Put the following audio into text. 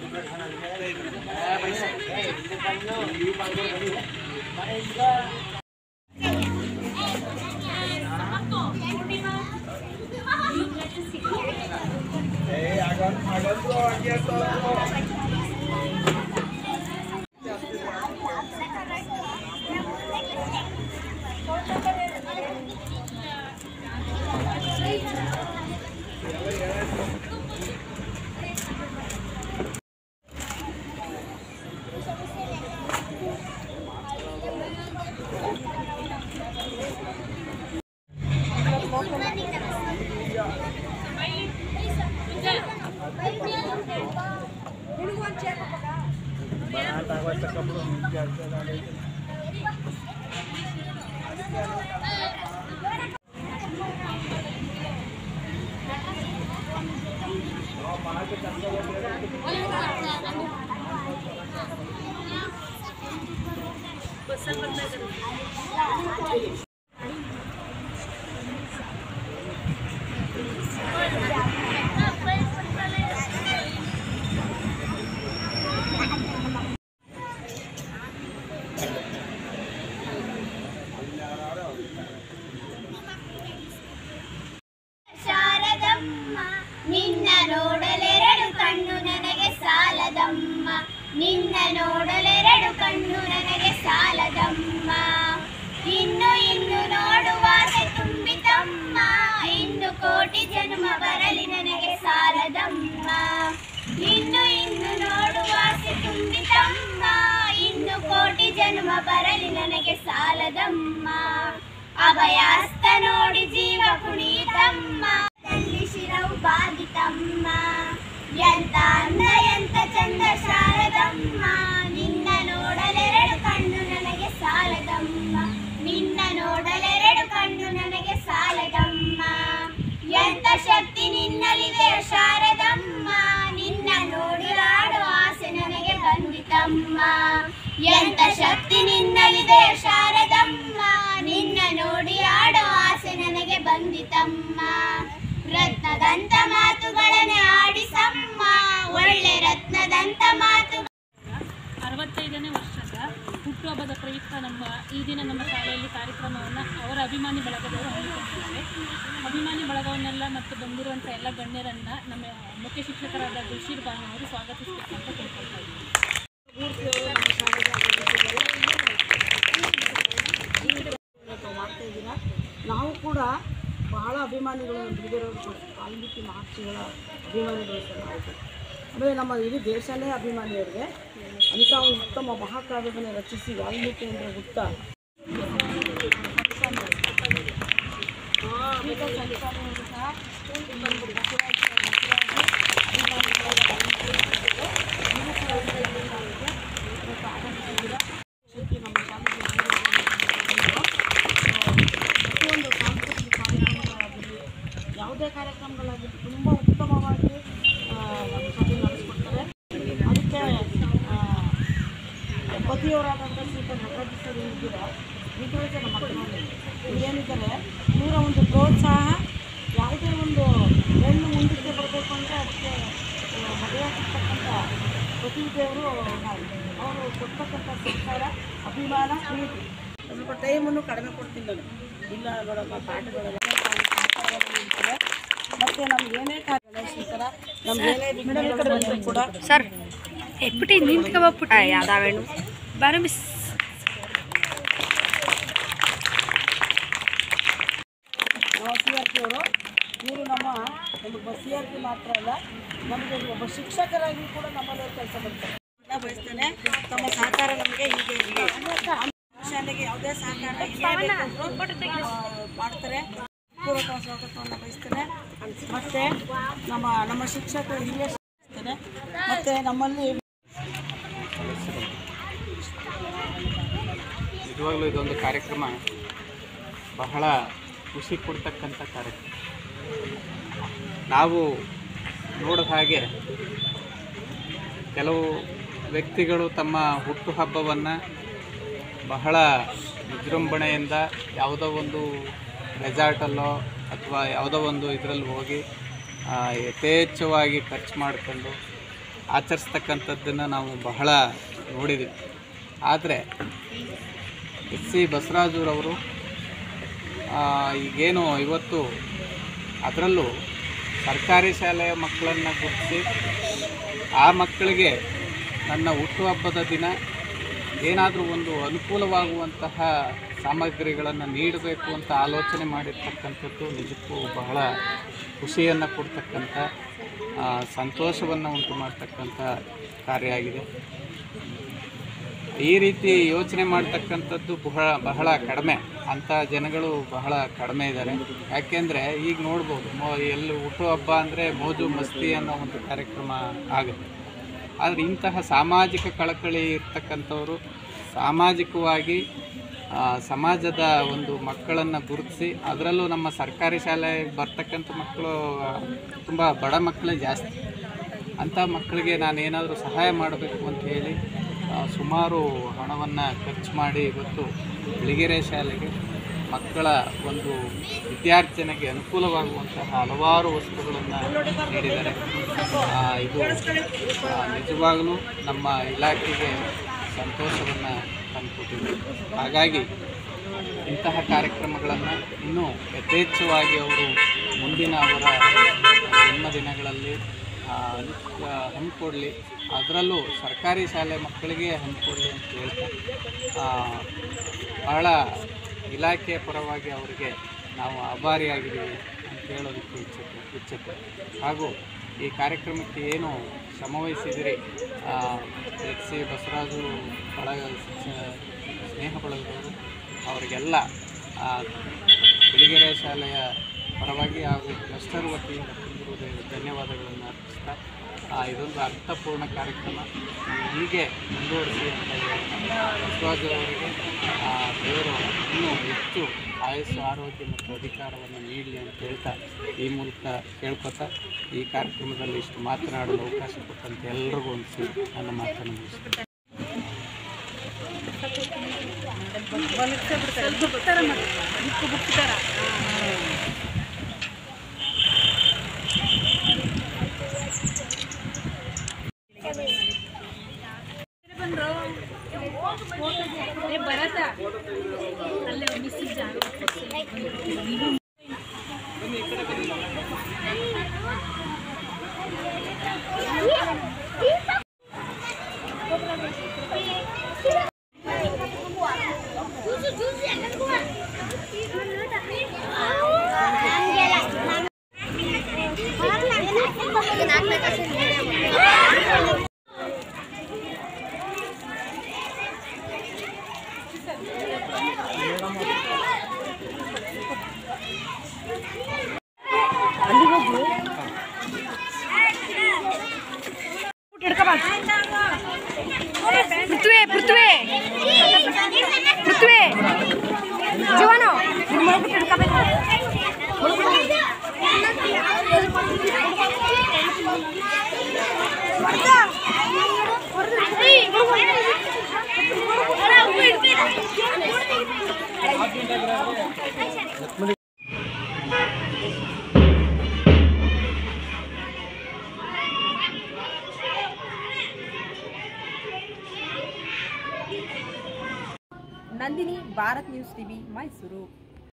ಶಾರದಮ್ಮ ನಿನ್ನ ನೋಡಲೆರಡು ಕಣ್ಣು ನನಗೆ ಸಾಲದಮ್ಮ ನಿನ್ನ ನೋಡಲೆರಡು ಕಣ್ಣು ನನಗೆ ಸಾಲದಮ್ಮ ಇನ್ನು ಇನ್ನು ನೋಡುವಾಸೆ ತುಂಬಿತಮ್ಮ ಇನ್ನು ಕೋಟಿ ಜನ್ಮ ಬರಲಿ ನನಗೆ ಸಾಲದಮ್ಮ ಇನ್ನು ಇನ್ನು ನೋಡುವಾಸೆ ತುಂಬಿತಮ್ಮ ಇನ್ನು ಕೋಟಿ ಜನ್ಮ ಬರಲಿ ನನಗೆ ಸಾಲದಮ್ಮ ಅಭಯಾಸ್ತ ನೋಡಿ ಜೀವ ಕುಣಿತಮ್ಮ ತಲ್ಲಿ ಶಿರವು ಬಾಗಿತಮ್ಮ ಎಂತ ಅಂದ ಎಂತ ಚಂದ ಶಾರದಮ್ಮ ನಿನ್ನ ನೋಡಲೆರಡು ಕಣ್ಣು ನನಗೆ ಸಾಲದಮ್ಮ ನಿನ್ನ ನೋಡಲೆರಡು ಕಣ್ಣು ನನಗೆ ಸಾಲದಮ್ಮ ಎಂತ ಶಕ್ತಿ ನಿನ್ನಲ್ಲಿದೆ ಶಾರದಮ್ಮ ನಿನ್ನ ನೋಡಿ ಆಡುವ ಆಸೆ ನನಗೆ ಬಂದಿತಮ್ಮ ಎಂತ ಶಕ್ತಿ ನಿನ್ನಲ್ಲಿದೆ ಶಾರದಮ್ಮ ನಿನ್ನ ನೋಡಿ ಆಡೋ ಆಸೆ ನನಗೆ ಬಂದಿತಮ್ಮ ರತ್ನದಂತ ಮಾತುಗಳನ್ನೇ ಆಡಿಸಮ್ಮ ಒಳ್ಳೆ ರತ್ನದಂತ ಮಾತು ಅರವತ್ತೈದನೇ ವರ್ಷದ ಹುಟ್ಟುಹಬ್ಬದ ಪ್ರಯುಕ್ತ ನಮ್ಮ ಈ ದಿನ ನಮ್ಮ ಶಾಲೆಯಲ್ಲಿ ಕಾರ್ಯಕ್ರಮವನ್ನು ಅವರ ಅಭಿಮಾನಿ ಬಳಗದವರು ಹಮ್ಮಿಕೊಂಡಿದ್ದಾರೆ ಅಭಿಮಾನಿ ಬಳಗವನ್ನೆಲ್ಲ ಮತ್ತು ಬಂದಿರುವಂಥ ಎಲ್ಲ ಗಣ್ಯರನ್ನು ನಮ್ಮ ಮುಖ್ಯ ಶಿಕ್ಷಕರಾದ ಗುಲ್ಶೀರ್ ಬಾನು ಅವರು ಸ್ವಾಗತಿಸಬೇಕು ಅಂತ ಕೇಳ್ಕೊಳ್ತಾ ಇದ್ದೀನಿ ಮಾಡ್ತಾ ಇದ್ದೀರಾ ನಾವು ಕೂಡ ಬಹಳ ಅಭಿಮಾನಿಗಳು ಬಿಡುಗಡೆಯವರು ಕೂಡ ವಾಲ್ಮೀಕಿ ಮಹರ್ಷಿಗಳ ಅಭಿಮಾನಿಗಳು ಸಹ ನಾವು ಕೂಡ. ಆಮೇಲೆ ನಮ್ಮ ಇಡೀ ದೇಶನೇ ಅಭಿಮಾನಿಯವರಿಗೆ ಅಂಥ ಒಂದು ಉತ್ತಮ ಮಹಾಕಾವ್ಯವನ್ನು ರಚಿಸಿ ವಾಲ್ಮೀಕಿ ಅಂದರೆ ಹುಟ್ಟ ಪ್ರತಿಯೊಂದು ಸಾಂಸ್ಕೃತಿಕ ಕಾರ್ಯಕ್ರಮಗಳಾಗಲಿ ಯಾವುದೇ ಕಾರ್ಯಕ್ರಮಗಳಾಗಲಿ ತುಂಬ ಉತ್ತಮವಾಗಿ ಆ, ನಮ್ಮ ಶಾಲೆ ನಡೆಸ್ಕೊಡ್ತಾರೆ ಅದಕ್ಕೆ ಆ, ಪತಿಯವರಾದಂಥ ಶ್ರೀತ ನಟರಾಜ ಸರ್ ಇದ್ದೀರಾ ವಿದ್ಯಾರ್ಥಿ ನಮ್ಮ ಮಕ್ಕಳು ಏನಿದ್ದಾರೆ ಇವರ ಒಂದು ಪ್ರೋತ್ಸಾಹ ಯಾವುದೇ ಒಂದು ಹೆಣ್ಣು ಮುಂದಕ್ಕೆ ಬರಬೇಕು ಅಂದರೆ ಅದಕ್ಕೆ ಆ, ಮದುವೆಯಾಗಿರ್ತಕ್ಕಂಥ ಪತಿ ದೇವರು ನಾವು ಅವರು ಕೊಡ್ತಕ್ಕಂಥ ಸರ್ಕಾರ ಅಭಿಮಾನ ಪ್ರೀತಿ ಸ್ವಲ್ಪ ಟೈಮನ್ನು ಕಡಿಮೆ ಕೊಡ್ತೀನಿ ನಾನು ಇಲ್ಲ ನೋಡಮ್ಮ ಪಾಠಗಳೆಲ್ಲ ಇರ್ತದೆ ಮತ್ತು ನಮ್ಗೆ ಏನೇ ಕಾರ್ಯ ಈ ಥರ ನಮ್ಗೆ ಏನೇ ವಿಘ್ನಗಳು ಬಂದರೂ ಕೂಡ ಸರ್ ಎಪ್ಪಟಿ ನಿಂತ್ಕೋಬಪ್ಪ ಯಾವ್ದಾವೇನು ಬರ ಮಿಸ್ ನಾವು ಸಿ ಆರ್ ಪಿ ಅವರು ಇವರು ನಮ್ಮ ನಮಗೆ ಸಿ ಆರ್ ಪಿ ಮಾತ್ರ ಅಲ್ಲ ನಮಗೆ ಒಬ್ಬ ಶಿಕ್ಷಕರಾಗಿ ಕೂಡ ನಮ್ಮಲ್ಲಿ ಕೆಲಸ ಮಾಡ್ತಾರೆ ನಾನು ಬಯಸ್ತೇನೆ ತಮ್ಮ ಸಹಕಾರ ನಮಗೆ ಹೀಗೆ ಇರಲಿ ಶಾಲೆಗೆ ಯಾವುದೇ ಸಹಕಾರ ಏನೇ ಬೇಕು ಅಂದ್ರೂ, ಆ, ಮಾಡ್ತಾರೆ ಪೂರ್ವಕ ಸ್ವಾಗತವನ್ನು ಬಯಸ್ತೇನೆ ಮತ್ತು ನಮ್ಮ ನಮ್ಮ ಶಿಕ್ಷಕರು ಹಿರಿಯ ಶಿಕ್ಷಕರು ಮತ್ತು ನಮ್ಮಲ್ಲಿ ನಿಜವಾಗ್ಲೂ ಇದೊಂದು ಕಾರ್ಯಕ್ರಮ ಬಹಳ ಖುಷಿ ಕೊಡ್ತಕ್ಕಂಥ ಕಾರ್ಯಕ್ರಮ ನಾವು ನೋಡಿದ ಹಾಗೆ ಕೆಲವು ವ್ಯಕ್ತಿಗಳು ತಮ್ಮ ಹುಟ್ಟುಹಬ್ಬವನ್ನು ಬಹಳ ವಿಜೃಂಭಣೆಯಿಂದ ಯಾವುದೋ ಒಂದು ರೆಸಾರ್ಟಲ್ಲೋ ಅಥವಾ ಯಾವುದೋ ಒಂದು ಇದರಲ್ಲಿ ಹೋಗಿ ಆ, ಯಥೇಚ್ಛವಾಗಿ ಖರ್ಚು ಮಾಡಿಕೊಂಡು ಆಚರಿಸ್ತಕ್ಕಂಥದ್ದನ್ನು ನಾವು ಬಹಳ ನೋಡಿದ್ದೀವಿ ಆದರೆ ಎಸ್ ಸಿ ಬಸವರಾಜುರವರು ಆ, ಈಗೇನು ಇವತ್ತು ಅದರಲ್ಲೂ ಸರ್ಕಾರಿ ಶಾಲೆಯ ಮಕ್ಕಳನ್ನು ಗುರುತಿಸಿ ಆ ಮಕ್ಕಳಿಗೆ ನನ್ನ ಹುಟ್ಟುಹಬ್ಬದ ದಿನ ಏನಾದರೂ ಒಂದು ಅನುಕೂಲವಾಗುವಂತಹ ಸಾಮಗ್ರಿಗಳನ್ನು ನೀಡಬೇಕು ಅಂತ ಆಲೋಚನೆ ಮಾಡಿರ್ತಕ್ಕಂಥದ್ದು ನಿಜಕ್ಕೂ ಬಹಳ ಖುಷಿಯನ್ನು ಕೊಡ್ತಕ್ಕಂಥ ಸಂತೋಷವನ್ನು ಉಂಟು ಮಾಡ್ತಕ್ಕಂಥ ಕಾರ್ಯ ಆಗಿದೆ ಈ ರೀತಿ ಯೋಚನೆ ಮಾಡ್ತಕ್ಕಂಥದ್ದು ಬಹಳ ಬಹಳ ಕಡಿಮೆ ಅಂಥ ಜನಗಳು ಬಹಳ ಕಡಿಮೆ ಇದ್ದಾರೆ ಯಾಕೆಂದರೆ ಈಗ ನೋಡ್ಬೋದು ಮೋ ಎಲ್ಲಿ ಹುಟ್ಟುಹಬ್ಬ ಅಂದರೆ ಮೋಜು ಮಸ್ತಿ ಅನ್ನೋ ಒಂದು ಕಾರ್ಯಕ್ರಮ ಆಗುತ್ತೆ ಆದರೆ ಇಂತಹ ಸಾಮಾಜಿಕ ಕಳಕಳಿ ಇರ್ತಕ್ಕಂಥವರು ಸಾಮಾಜಿಕವಾಗಿ ಆ, ಸಮಾಜದ ಒಂದು ಮಕ್ಕಳನ್ನು ಗುರುತಿಸಿ ಅದರಲ್ಲೂ ನಮ್ಮ ಸರ್ಕಾರಿ ಶಾಲೆಗೆ ಬರ್ತಕ್ಕಂಥ ಮಕ್ಕಳು ತುಂಬ ಬಡ ಮಕ್ಕಳೇ ಜಾಸ್ತಿ ಅಂಥ ಮಕ್ಕಳಿಗೆ ನಾನು ಏನಾದರೂ ಸಹಾಯ ಮಾಡಬೇಕು ಅಂತ ಹೇಳಿ ಆ, ಸುಮಾರು ಹಣವನ್ನು ಖರ್ಚು ಮಾಡಿ ಇವತ್ತು ಬಿಳಿಗೆರೆ ಶಾಲೆಗೆ ಮಕ್ಕಳ ಒಂದು ವಿದ್ಯಾರ್ಜನೆಗೆ ಅನುಕೂಲವಾಗುವಂತಹ ಹಲವಾರು ವಸ್ತುಗಳನ್ನು ನೀಡಿದ್ದಾರೆ ಆ, ಇದು ಆ, ನಿಜವಾಗಲೂ ನಮ್ಮ ಇಲಾಖೆಗೆ ಸಂತೋಷವನ್ನು ತಂದುಕೊಟ್ಟಿದೆ ಹಾಗಾಗಿ ಇಂತಹ ಕಾರ್ಯಕ್ರಮಗಳನ್ನು ಇನ್ನೂ ಯಥೇಚ್ಛವಾಗಿ ಅವರು ಮುಂದಿನ ಅವರ ಜನ್ಮದಿನಗಳಲ್ಲಿ ಆ, ಆ, ಹಮ್ಮಿಕೊಡ್ಲಿ ಅದರಲ್ಲೂ ಸರ್ಕಾರಿ ಶಾಲೆ ಮಕ್ಕಳಿಗೆ ಹಮ್ಮಿಕೊಡ್ಲಿ ಅಂತ ಹೇಳ್ತಾ ಆ, ಬಹಳ ಇಲಾಖೆಯ ಪರವಾಗಿ ಅವರಿಗೆ ನಾವು ಆಭಾರಿಯಾಗಿದ್ದೀವಿ ಅಂತ ಹೇಳೋದಕ್ಕೆ ಇಚ್ಛೆ ಇಚ್ಛತೆ ಹಾಗೂ ಈ ಕಾರ್ಯಕ್ರಮಕ್ಕೆ ಏನು ಶ್ರಮವಹಿಸಿದಿರಿ ಎಚ್ ಸಿ ಬಸವರಾಜು ಬಳಗ ಸ- ಸ್ನೇಹ ಬಳಗದವರು ಅವರಿಗೆಲ್ಲ ಆ, ಬಿಳಿಗೆರೆ ಶಾಲೆಯ ಪರವಾಗಿ ಹಾಗೂ ಕ್ಲಸ್ಟರ್ ವತಿಯಿಂದ ತುಂಬ ಹೃದಯದ ಧನ್ಯವಾದಗಳನ್ನು ಅರ್ಪಿಸ್ತಾ ಆ, ಇದೊಂದು ಅರ್ಥಪೂರ್ಣ ಕಾರ್ಯಕ್ರಮ ಹೀಗೆ ಮುಂದುವರಿಸಿ ಅಂತ ಹೇಳ್ತಾ ಬಸವರಾಜು ಅವರಿಗೆ ಆ, ದೇವರು ಇನ್ನೂ ಹೆಚ್ಚು ಆಯಸ್ಸು ಆರೋಗ್ಯ ಮತ್ತು ಅಧಿಕಾರವನ್ನು ನೀಡಲಿ ಅಂತ ಹೇಳ್ತಾ ಈ ಮೂಲಕ ಕೇಳ್ಕೊತಾ ಈ ಕಾರ್ಯಕ್ರಮದಲ್ಲಿ ಇಷ್ಟು ಮಾತನಾಡಲು ಅವಕಾಶ ಕೊಟ್ಟಂತೆ ಎಲ್ರಿಗೂ ಒಂದು ನನ್ನ ಮಾತನ್ನು ಮುಗಿಸ್ತೀನಿ ಪೃಥ್ವಿ ಪೃಥ್ವಿ ಪೃಥ್ವಿ ಜೀವನು ನಂದಿನಿ ಭಾರತ್ ನ್ಯೂಸ್ ಟಿವಿ ಮೈಸೂರು